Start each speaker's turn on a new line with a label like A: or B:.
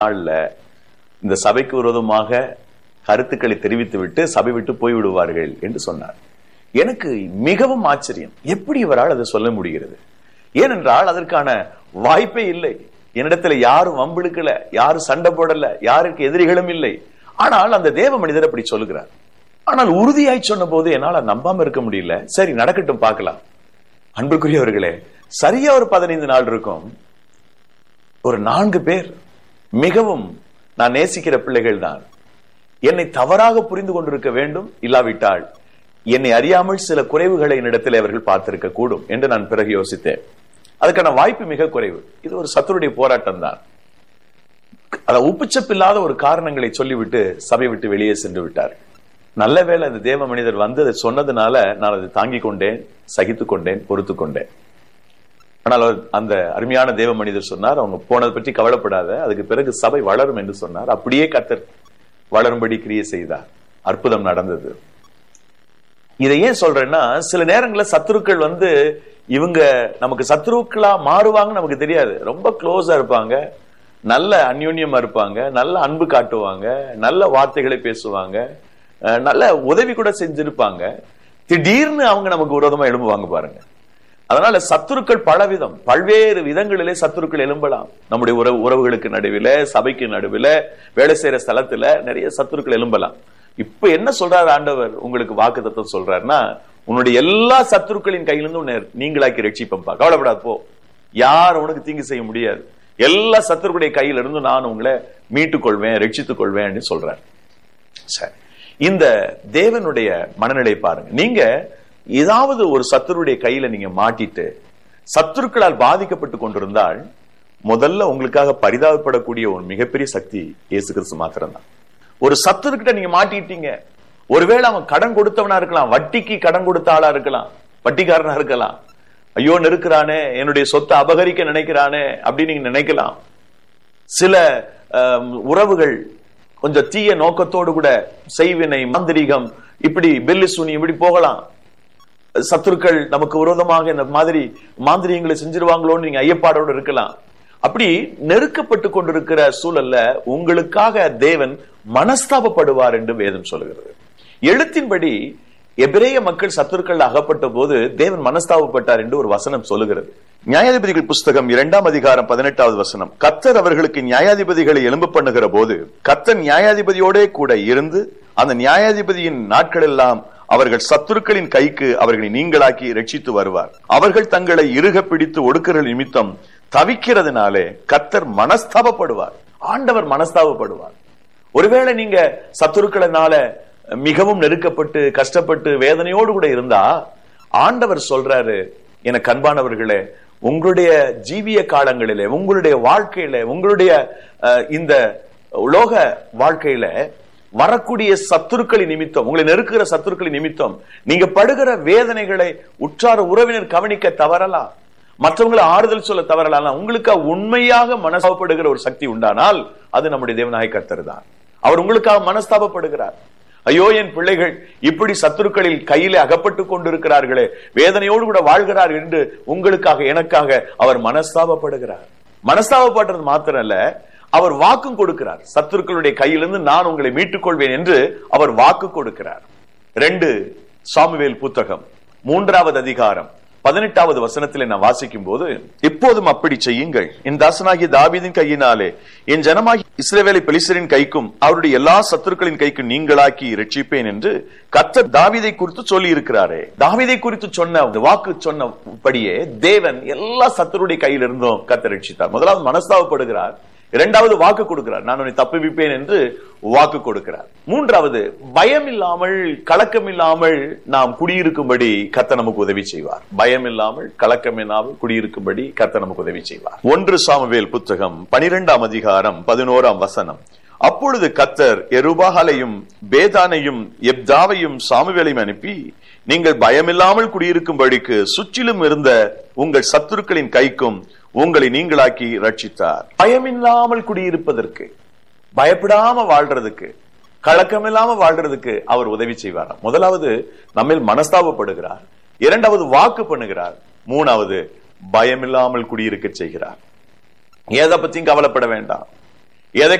A: நாள்ல இந்த சபைக்கு விரோதமாக கருத்துக்களை தெரிவித்துவிட்டு சபை விட்டு போய்விடுவார்கள் என்று சொன்னார் எனக்கு மிகவும் ஆச்சரியம் எப்படி இவரால் அதை சொல்ல முடிகிறது ஏனென்றால் அதற்கான வாய்ப்பே இல்லை என்னிடத்துல யாரும் வம்பிழுக்கல யாரும் சண்டை போடல யாருக்கு எதிரிகளும் இல்லை ஆனால் அந்த தேவ மனிதர் அப்படி சொல்லுகிறார் ஆனால் உறுதியாய் சொன்ன போது என்னால நம்பாம இருக்க முடியல சரி நடக்கட்டும் பார்க்கலாம் அன்புக்குரியவர்களே சரியா ஒரு பதினைந்து நாள் இருக்கும் ஒரு நான்கு பேர் மிகவும் நான் நேசிக்கிற பிள்ளைகள் தான் என்னை தவறாக புரிந்து கொண்டிருக்க வேண்டும் இல்லாவிட்டால் என்னை அறியாமல் சில குறைவுகளை என்னிடத்தில் அவர்கள் பார்த்திருக்க கூடும் என்று நான் பிறகு யோசித்தேன் அதுக்கான வாய்ப்பு மிக குறைவு இது ஒரு சத்துருடைய போராட்டம் தான் அத உப்புச்சப்பில்லாத ஒரு காரணங்களை சொல்லிவிட்டு சபை விட்டு வெளியே சென்று விட்டார் நல்ல வேளை அந்த தேவ மனிதர் வந்து அதை சொன்னதுனால நான் அதை தாங்கிக் கொண்டேன் சகித்துக் கொண்டேன் பொறுத்து கொண்டேன் ஆனால் அவர் அந்த அருமையான தேவ மனிதர் சொன்னார் அவங்க போனதை பற்றி கவலைப்படாத அதுக்கு பிறகு சபை வளரும் என்று சொன்னார் அப்படியே கத்தர் வளரும்படி கிரியை செய்தார் அற்புதம் நடந்தது இதை ஏன் சொல்றேன்னா சில நேரங்களில் சத்துருக்கள் வந்து இவங்க நமக்கு சத்துருக்களா மாறுவாங்க நமக்கு தெரியாது ரொம்ப க்ளோஸா இருப்பாங்க நல்ல அந்யோன்யமா இருப்பாங்க நல்ல அன்பு காட்டுவாங்க நல்ல வார்த்தைகளை பேசுவாங்க அஹ் நல்ல உதவி கூட செஞ்சிருப்பாங்க திடீர்னு அவங்க நமக்கு விரோதமா எழும்புவாங்க பாருங்க அதனால சத்துருக்கள் பலவிதம் பல்வேறு விதங்களிலே சத்துருக்கள் எழும்பலாம் நம்முடைய உறவு உறவுகளுக்கு நடுவில சபைக்கு நடுவில வேலை செய்யற ஸ்தலத்துல நிறைய சத்துருக்கள் எழும்பலாம் இப்ப என்ன சொல்றாரு ஆண்டவர் உங்களுக்கு வாக்கு தத்துவம் சொல்றாருன்னா உன்னுடைய எல்லா சத்துருக்களின் கையிலிருந்து உன்னை நீங்களாக்கி ரட்சிப்பம்பா கவலைப்படாது போ யார் உனக்கு தீங்கு செய்ய முடியாது எல்லா சத்துருக்களுடைய கையில இருந்து நான் உங்களை மீட்டுக் கொள்வேன் ரட்சித்துக் கொள்வேன் சொல்றாரு சரி இந்த தேவனுடைய மனநிலை பாருங்க நீங்க ஏதாவது ஒரு சத்துருடைய கையில நீங்க மாட்டிட்டு சத்துருக்களால் பாதிக்கப்பட்டு கொண்டிருந்தால் முதல்ல உங்களுக்காக பரிதாபப்படக்கூடிய ஒரு மிகப்பெரிய சக்தி இயேசு கிறிஸ்து மாத்திரம்தான் ஒரு சத்துருக்கிட்ட நீங்க மாட்டிட்டீங்க ஒருவேளை அவன் கடன் கொடுத்தவனா இருக்கலாம் வட்டிக்கு கடன் கொடுத்த ஆளா இருக்கலாம் வட்டிக்காரனா இருக்கலாம் ஐயோ நெருக்கிறானே என்னுடைய சொத்தை அபகரிக்க நினைக்கிறானே அப்படின்னு நீங்க நினைக்கலாம் சில உறவுகள் கொஞ்சம் தீய நோக்கத்தோடு கூட செய்வினை மாந்திரிகம் இப்படி பெல்லி சுனி இப்படி போகலாம் சத்துருக்கள் நமக்கு விரோதமாக இந்த மாதிரி மாந்திரியங்களை செஞ்சிருவாங்களோன்னு நீங்க ஐயப்பாடோடு இருக்கலாம் அப்படி நெருக்கப்பட்டு கொண்டிருக்கிற சூழல்ல உங்களுக்காக தேவன் மனஸ்தாபப்படுவார் என்று வேதம் சொல்கிறது எழுத்தின்படி எபிரேய மக்கள் சத்துருக்கள் அகப்பட்ட போது தேவன் மனஸ்தாபப்பட்டார் என்று ஒரு வசனம் சொல்லுகிறது நியாயாதிபதிகள் புஸ்தகம் இரண்டாம் அதிகாரம் பதினெட்டாவது வசனம் கத்தர் அவர்களுக்கு நியாயாதிபதிகளை எலும்பு பண்ணுகிற போது கத்தர் நியாயாதிபதியோடே கூட இருந்து அந்த நியாயாதிபதியின் நாட்கள் எல்லாம் அவர்கள் சத்துருக்களின் கைக்கு அவர்களை நீங்களாக்கி ரட்சித்து வருவார் அவர்கள் தங்களை இறுக பிடித்து ஒடுக்கிற நிமித்தம் தவிக்கிறதுனாலே கத்தர் மனஸ்தாபப்படுவார் ஆண்டவர் மனஸ்தாபப்படுவார் ஒருவேளை நீங்க சத்துருக்களினால மிகவும் நெருக்கப்பட்டு கஷ்டப்பட்டு வேதனையோடு கூட இருந்தா ஆண்டவர் சொல்றாரு என கண்பானவர்களே உங்களுடைய ஜீவிய காலங்களிலே உங்களுடைய வாழ்க்கையில உங்களுடைய இந்த உலோக வாழ்க்கையில வரக்கூடிய சத்துருக்களின் நிமித்தம் உங்களை நெருக்குகிற சத்துருக்களின் நிமித்தம் நீங்க படுகிற வேதனைகளை உற்றார உறவினர் கவனிக்க தவறலாம் மற்றவங்களை ஆறுதல் சொல்ல தவறலாம் உங்களுக்கு உண்மையாக மனஸ்தாபப்படுகிற ஒரு சக்தி உண்டானால் அது நம்முடைய தேவநாய கர்த்தர் தான் அவர் உங்களுக்காக மனஸ்தாபப்படுகிறார் ஐயோ என் பிள்ளைகள் இப்படி சத்துருக்களில் கையிலே அகப்பட்டு கொண்டிருக்கிறார்களே வேதனையோடு கூட வாழ்கிறார் என்று உங்களுக்காக எனக்காக அவர் மனஸ்தாபப்படுகிறார் மனஸ்தாபப்படுறது மாத்திரம் அல்ல அவர் வாக்கும் கொடுக்கிறார் சத்துருக்களுடைய கையிலிருந்து நான் உங்களை மீட்டுக் கொள்வேன் என்று அவர் வாக்கு கொடுக்கிறார் ரெண்டு சாமுவேல் புத்தகம் மூன்றாவது அதிகாரம் பதினெட்டாவது வசனத்தில் நான் வாசிக்கும் போது இப்போதும் அப்படி செய்யுங்கள் என் தாசனாகிய தாவீதின் கையினாலே என் ஜனமாகி இஸ்ரேவேலை பெலிசரின் கைக்கும் அவருடைய எல்லா சத்துருக்களின் கைக்கும் நீங்களாக்கி ரட்சிப்பேன் என்று கத்தர் தாவிதை குறித்து சொல்லி இருக்கிறாரே தாவிதை குறித்து சொன்ன வாக்கு சொன்னபடியே தேவன் எல்லா சத்துருடைய கையில் இருந்தும் கத்தர் ரட்சித்தார் முதலாவது மனஸ்தாபப்படுகிறார் இரண்டாவது வாக்கு கொடுக்கிறார் நான் உன்னை தப்புவிப்பேன் என்று வாக்கு கொடுக்கிறார் மூன்றாவது பயம் இல்லாமல் கலக்கம் இல்லாமல் நாம் குடியிருக்கும்படி கத்த நமக்கு உதவி செய்வார் பயம் இல்லாமல் கலக்கம் இல்லாமல் குடியிருக்கும்படி கத்த நமக்கு உதவி செய்வார் ஒன்று சாமுவேல் புத்தகம் பனிரெண்டாம் அதிகாரம் பதினோராம் வசனம் அப்பொழுது கத்தர் எருபாகலையும் பேதானையும் எப்தாவையும் சாமுவேலையும் அனுப்பி நீங்கள் பயமில்லாமல் குடியிருக்கும்படிக்கு சுற்றிலும் இருந்த உங்கள் சத்துருக்களின் கைக்கும் உங்களை நீங்களாக்கி ரட்சித்தார் பயமில்லாமல் குடியிருப்பதற்கு பயப்படாம வாழ்றதுக்கு கலக்கம் இல்லாம வாழ்றதுக்கு அவர் உதவி செய்வார் முதலாவது நம்ம மனஸ்தாபப்படுகிறார் இரண்டாவது வாக்கு பண்ணுகிறார் மூணாவது பயமில்லாமல் குடியிருக்க செய்கிறார் எதை பத்தியும் கவலைப்பட வேண்டாம் எதை